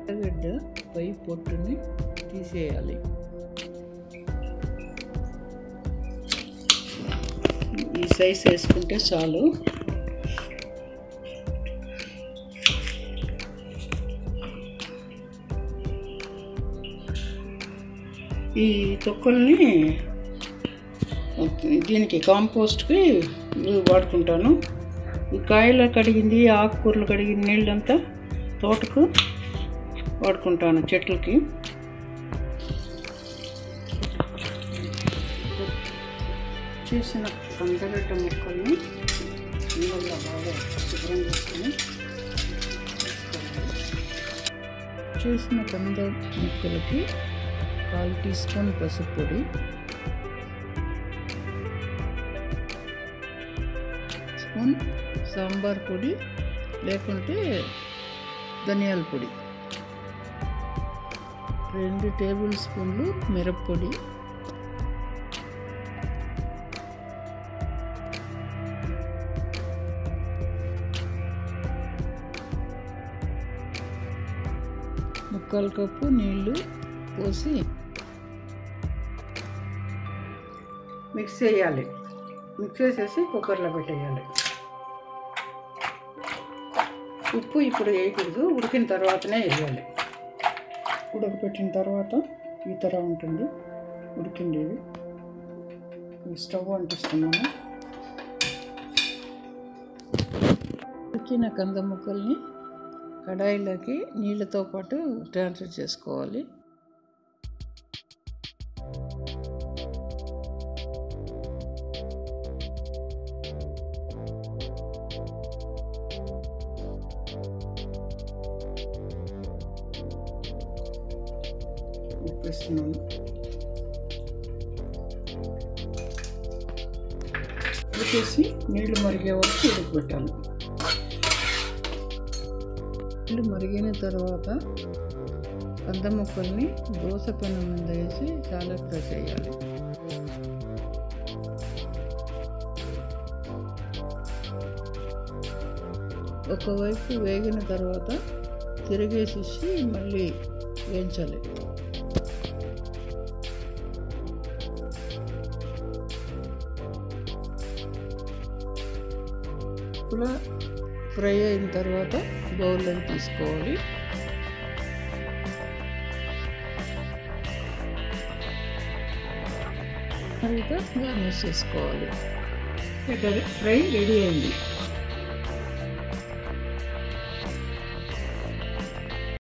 ఎర్రగడ్డ పై పొట్టుని తీసేయాలి ఈ సైజ్ వేసుకుంటే చాలు ఈ తొక్కల్ని దీనికి కాంపోస్ట్కి వాడుకుంటాను ఈ కాయలు కడిగింది ఆకుకూరలు కడిగిన నీళ్ళంతా తోటకు వాడుకుంటాను చెట్లకి చేసిన కందగడ్డ ముక్కల్ని నీళ్ళల్లో బాగా శుభ్రం చేసుకొని చేసిన కంద ముక్కలకి కాల్ టీ స్పూన్ పసుపు పొడి స్పూన్ సాంబార్ పొడి లేకుంటే ధనియాల పొడి రెండు టేబుల్ స్పూన్లు మిరప్పొడి ముక్కాలు కప్పు నీళ్ళు పోసి మిక్స్ చేయాలి మిక్స్ చేసేసి కుక్కర్లో పెట్టేయాలి ఉప్పు ఇప్పుడు వేయకూడదు ఉడికిన తర్వాతనే వేయాలి ఉడకపెట్టిన తర్వాత ఈ తర ఉంటుంది ఉడికిండేది ఈ స్టవ్ అంటిస్తున్నాను ఉడికిన కంద ముక్కల్ని కడాయిలోకి నీళ్ళతో పాటు ట్రాన్స్ఫర్ చేసుకోవాలి ఉప్పేస్తున్నాను ఉడికేసి నీళ్లు మరిగే వరకు ఉడకబెట్టాలి నీళ్ళు మరిగిన తర్వాత కంద ముక్కల్ని దోశ పెనం మీద వేసి చాలా ఫ్రై చేయాలి ఒకవైపు వేగిన తర్వాత తిరిగేసేసి మళ్ళీ వేయించాలి కూడా ఫ్రై అయిన తర్వాత బౌల్లో తీసుకోవాలి అయితే గార్నిష్ చేసుకోవాలి ఫ్రై రెడీ అయింది